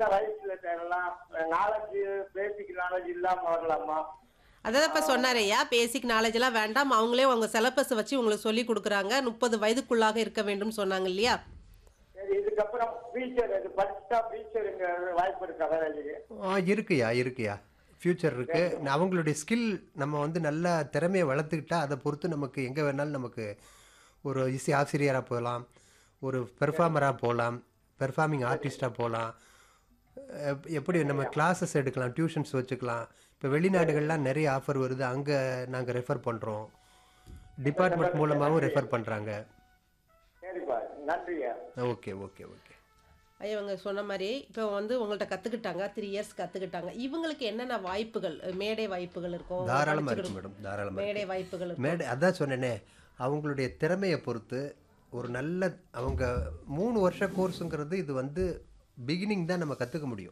வயசுல சேரலாம் knowledge basic knowledge இல்லாம வரலாமா அதான் இப்ப சொன்னாரையா பேசிக் நாலேஜ் எல்லாம் வேண்டாம் அவங்களே அவங்க சிலபஸ் வச்சு உங்களுக்கு சொல்லி கொடுக்குறாங்க முப்பது வயதுக்குள்ளாக இருக்க வேண்டும் சொன்னாங்க இல்லையா சரி இதுக்கப்புறம் ஃபியூச்சர் இது படிச்சுட்டா ஃபியூச்சருங்க வாய்ப்பு இருக்கா வேலைக்கு ஆ இருக்குயா இருக்குயா ஃப்யூச்சர் இருக்கு அவங்களுடைய ஸ்கில் நம்ம வந்து நல்ல திறமையை வளர்த்துக்கிட்டா அதை பொறுத்து நமக்கு எங்கே வேணாலும் நமக்கு ஒரு இசை ஆசிரியராக போகலாம் ஒரு பெர்ஃபார்மராக போகலாம் பெர்ஃபார்மிங் ஆர்டிஸ்டாக போகலாம் எப்- எப்படி நம்ம கிளாஸஸ் எடுக்கலாம் டியூஷன்ஸ் வச்சுக்கலாம் இப்போ வெளிநாடுகள்லாம் நிறைய ஆஃபர் வருது அங்கே நாங்கள் ரெஃபர் பண்ணுறோம் டிபார்ட்மெண்ட் மூலமாகவும் ரெஃபர் பண்ணுறாங்க சரிப்பா நன்றியா ஓகே ஓகே ஓகே ஐயா இவங்க சொன்ன மாதிரி இப்போ வந்து உங்கள்ட்ட கத்துக்கிட்டாங்க த்ரீ இயர்ஸ் கத்துக்கிட்டாங்க இவங்களுக்கு என்னென்ன வாய்ப்புகள் மேடை வாய்ப்புகள் இருக்கும் அவங்க தாராளமாக படிச்சுக்கிட்டு- இருக்கு மேடம் தாராளமாக மேடை வாய்ப்புகள் இருக்கும் மேடை அதான் சொன்னேனே அவங்களுடைய திறமையை பொறுத்து ஒரு நல்ல அவங்க மூணு வருஷ கோர்ஸுங்கிறது இது வந்து பிகினிங் தான் நம்ம கற்றுக்க முடியும்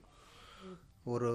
ஒரு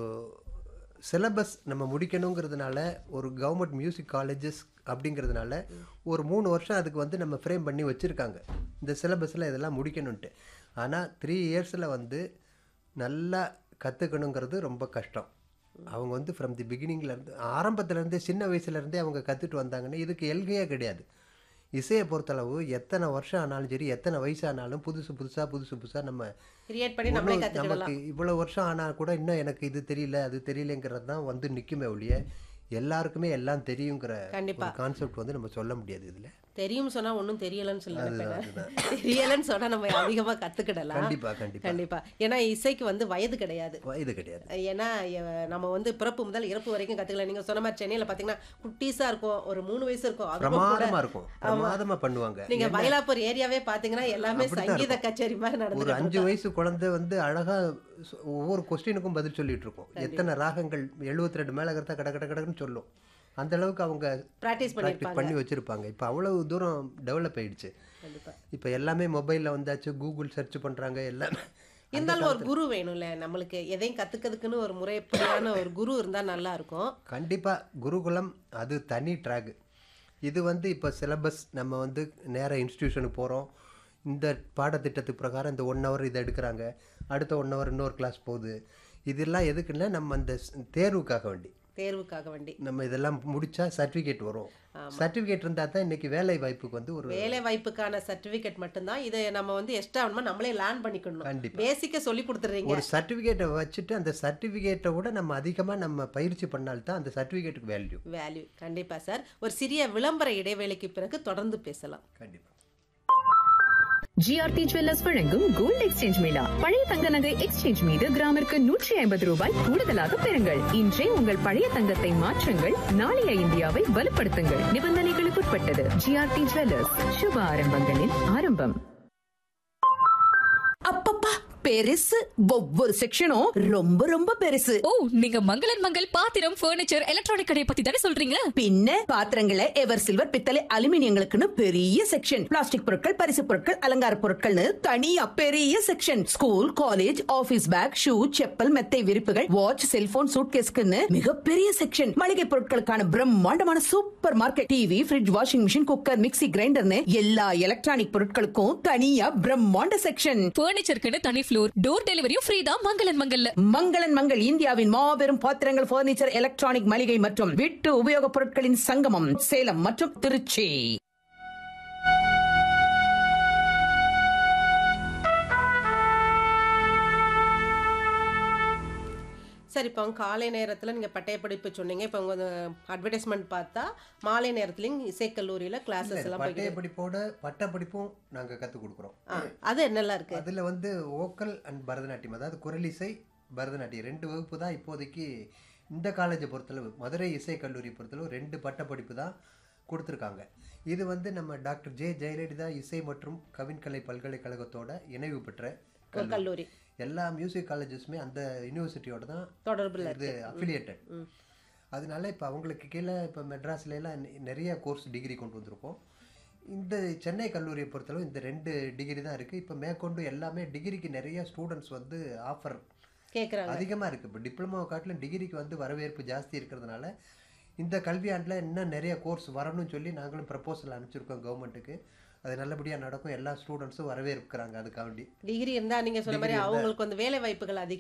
சிலபஸ் நம்ம முடிக்கணுங்கிறதுனால ஒரு கவர்மெண்ட் மியூசிக் காலேஜஸ் அப்படிங்கிறதுனால ஒரு மூணு வருஷம் அதுக்கு வந்து நம்ம ஃப்ரேம் பண்ணி வச்சுருக்காங்க இந்த சிலபஸில் இதெல்லாம் முடிக்கணுன்ட்டு ஆனால் த்ரீ இயர்ஸில் வந்து நல்லா கற்றுக்கணுங்கிறது ரொம்ப கஷ்டம் அவங்க வந்து ஃப்ரம் தி பிகினிங்லேருந்து ஆரம்பத்துலேருந்தே சின்ன வயசுலேருந்தே அவங்க கற்றுட்டு வந்தாங்கன்னா இதுக்கு எல்கையே கிடையாது இசையை பொறுத்தளவு எத்தனை வருஷம் ஆனாலும் சரி எத்தனை வயசு ஆனாலும் புதுசு புதுசாக புதுசு புதுசாக நம்ம கிரியேட் பண்ணி நம்மளே ஒண்ணும் கத்துக்கிடலாம் நமக்கு இவ்வளோ வருஷம் ஆனால் கூட இன்னும் எனக்கு இது தெரியல அது தெரியலங்கிறது தான் வந்து நிற்குமே ஒழிய எல்லாருக்குமே எல்லாம் தெரியுங்கிற கண்டிப்பா. ஒரு கான்செப்ட் வந்து நம்ம சொல்ல முடியாது இதில் தெரியும் சொன்னா ஒண்ணும் தெரியலன்னு சொல்ல தெரியலன்னு சொன்னா நம்ம அதிகமா கத்துக்கிடலாம் கண்டிப்பாக கண்டிப்பாக கண்டிப்பா ஏன்னா இசைக்கு வந்து வயது கிடையாது இது கிடையாது ஏன்னா எ- நம்ம வந்து பிறப்பு முதல் இறப்பு வரைக்கும் கத்துக்கலாம் நீங்க சொன்ன மாதிரி சென்னையில பாத்தீங்கன்னா குட்டீஸா இருக்கும் ஒரு மூணு வயசு இருக்கும் அதுக்கும் கூட பிரமாதமாக இருக்கும் பிரமாதமாக பண்ணுவாங்க நீங்க மயிலாப்பூர் ஏரியாவே பாத்தீங்கன்னா எல்லாமே அப்படித்தான் சங்கீத கச்சேரி மாதிரி ஒரு நடந்து அஞ்சு வயசு குழந்தை வந்து அழகா சொ- ஒவ்வொரு கொஸ்டினுக்கும் பதில் சொல்லிட்டு இருக்கும் எத்தனை ராகங்கள் 72 ரெண்டு மேலகரத்தா கட கட கடன்னு சொல்லும் அந்த அளவுக்கு அவங்க பிராக்டிஸ் ப்ராக்டிஸ் பண்ணிருப்பாங்க பண்ணி வச்சிருப்பாங்க இப்போ அவ்வளவு தூரம் டெவலப் ஆயிடுச்சு கண்டிப்பா இப்போ எல்லாமே மொபைலில் வந்தாச்சு கூகுள் சர்ச் பண்ணுறாங்க எல்லாமே இருந்தாலும் ஒரு குரு வேணும்ல நம்மளுக்கு எதையும் கத்துக்கிறதுக்குன்னு ஒரு முறைப்படியான ஒரு குரு இருந்தா நல்லா இருக்கும் கண்டிப்பாக குருகுலம் அது தனி ட்ராக் இது வந்து இப்போ சிலபஸ் நம்ம வந்து நேர இன்ஸ்டியூஷனுக்கு போகிறோம் இந்த பாடத்திட்டத்துக்கு பிரகாரம் இந்த ஒன் ஹவர் இதை எடுக்கிறாங்க அடுத்த ஒன் ஹவர் இன்னொரு கிளாஸ் போகுது இதெல்லாம் எதுக்குன்னா நம்ம அந்த ஸ்- தேர்வுக்காக வேண்டி தேர்வுக்காக வேண்டி நம்ம இதெல்லாம் முடிச்சா சர்டிஃபிகேட் வரும் சர்டிஃபிகேட் இருந்தால் தான் இன்னைக்கு வேலை வாய்ப்புக்கு வந்து ஒரு வேலை வாய்ப்புக்கான சர்டிபிகேட் மட்டும்தான் இதை நம்ம வந்து எக்ஸ்ட்ரா வேணுமா நம்மளே லேர்ன் பண்ணிக்கணும் கண்டிப்பா. பேசிக்க சொல்லி கொடுத்துறீங்க ஒரு சர்டிஃபிகேட்டை வச்சுட்டு அந்த சர்டிஃபிகேட்டை விட நம்ம அதிகமாக நம்ம பயிற்சி பண்ணால்தான் அந்த சர்டிஃபிகேட்டுக்கு வேல்யூ வேல்யூ கண்டிப்பா சார் ஒரு சிறிய விளம்பர இடைவேளைக்கு பிறகு தொடர்ந்து பேசலாம் கண்டிப்பாக ஜிஆர்டி ஜுவல்லர்ஸ் வழங்கும் கோல்ட் எக்ஸ்சேஞ்ச் மேளா பழைய தங்க நகை எக்ஸ்சேஞ்ச் மீது கிராமிற்கு நூற்றி ஐம்பது ரூபாய் கூடுதலாக பெறுங்கள் இன்றே உங்கள் பழைய தங்கத்தை மாற்றுங்கள் நாளைய இந்தியாவை வலுப்படுத்துங்கள் நிபந்தனைகளுக்குட்பட்டது ஜிஆர்டி ஜுவல்லர்ஸ் சுப ஆரம்பங்களின் ஆரம்பம் அப்பப்பா பெருசு ஒவ்வொரு செக்ஷனும் ரொம்ப ரொம்ப பெருசு ஓ நீங்க மங்களன் மங்கள் பாத்திரம் ஃபர்னிச்சர் எலக்ட்ரானிக் கடையை பத்தி தானே சொல்றீங்க பின்ன பாத்திரங்களை எவர் சில்வர் பித்தளை அலுமினியங்களுக்குன்னு பெரிய செக்ஷன் பிளாஸ்டிக் பொருட்கள் பரிசு பொருட்கள் அலங்கார பொருட்கள்னு தனியா பெரிய section school college office bag shoe chappal மெத்தை விரிப்புகள் வாட்ச் செல்போன் சூட்கேஸ்க்குன்னு மிகப்பெரிய செக்ஷன் மளிகை பொருட்களுக்கான பிரம்மாண்டமான super market TV fridge washing machine cooker mixie கிரைண்டர்னு எல்லா எலக்ட்ரானிக் பொருட்களுக்கும் தனியா பிரம்மாண்ட செக்ஷன் ஃபர்னிச்சருக்குன்னு தனி ஃப்ளோர் டோர் டெலிவரியும் ஃப்ரீ தான் மங்களன் மங்கல்ல மங்களன் மங்கள் இந்தியாவின் மாபெரும் பாத்திரங்கள் பர்னிச்சர் எலக்ட்ரானிக் மளிகை மற்றும் வீட்டு உபயோகப் பொருட்களின் சங்கமம் சேலம் மற்றும் திருச்சி சரி இப்போ காலை நேரத்தில் நீங்கள் பட்டய படிப்பு சொன்னீங்க இப்போ உங்க அட்வர்டைஸ்மெண்ட் பார்த்தா மாலை நேரத்துலையும் இசைக்கல்லூரியில் கிளாஸஸ் எல்லாம் பட்டய போய்கிட்டு படிப்போட பட்ட படிப்பும் நாங்கள் கற்றுக் கொடுக்குறோம் ஆ அது என்னெல்லாம் இருக்கு அதில் வந்து ஓக்கல் அண்ட் பரதநாட்டியம் அதாவது குரலிசை பரதநாட்டியம் ரெண்டு வகுப்பு தான் இப்போதைக்கு இந்த காலேஜை பொறுத்தளவு மதுரை இசை கல்லூரி பொறுத்தளவு ரெண்டு பட்ட படிப்பு தான் கொடுத்துருக்காங்க இது வந்து நம்ம டாக்டர் ஜே ஜெயலலிதா இசை மற்றும் கவின்கலை பல்கலைக்கழகத்தோட இணைவு பெற்ற ஒரு கல்லூரி எல்லா மியூசிக் காலேஜஸுமே அந்த யூனிவர்சிட்டியோட தான் தொடர்பில் இது அஃபிலியேட்டட் அதனால இப்போ அவங்களுக்கு கீழே இப்போ மெட்ராஸ்ல எல்லாம் நெ- நிறைய கோர்ஸ் டிகிரி கொண்டு வந்திருக்கோம் இந்த சென்னை கல்லூரியை பொறுத்தளவு இந்த ரெண்டு டிகிரி தான் இருக்குது இப்போ மேற்கொண்டு எல்லாமே டிகிரிக்கு நிறைய ஸ்டூடெண்ட்ஸ் வந்து ஆஃபர் கேட்குறாங்க அதிகமாக இருக்குது இப்போ டிப்ளமோ காட்டிலும் டிகிரிக்கு வந்து வரவேற்பு ஜாஸ்தி இருக்கிறதுனால இந்த கல்வியாண்டில் இன்னும் நிறைய கோர்ஸ் வரணும்னு சொல்லி நாங்களும் ப்ரப்போசல் அனுப்பிச்சிருக்கோம் கவர்மெண்ட்டுக்கு அது நல்லபடியாக நடக்கும் எல்லா ஸ்டூடெண்ட்ஸும் வரவேற்கிறாங்க அதுக்காண்டி டிகிரி இருந்தால் நீங்கள் சொன்ன மாதிரி Degree இருந்தா- அவங்களுக்கு வந்து வேலை வாய்ப்புகள் அதிகம்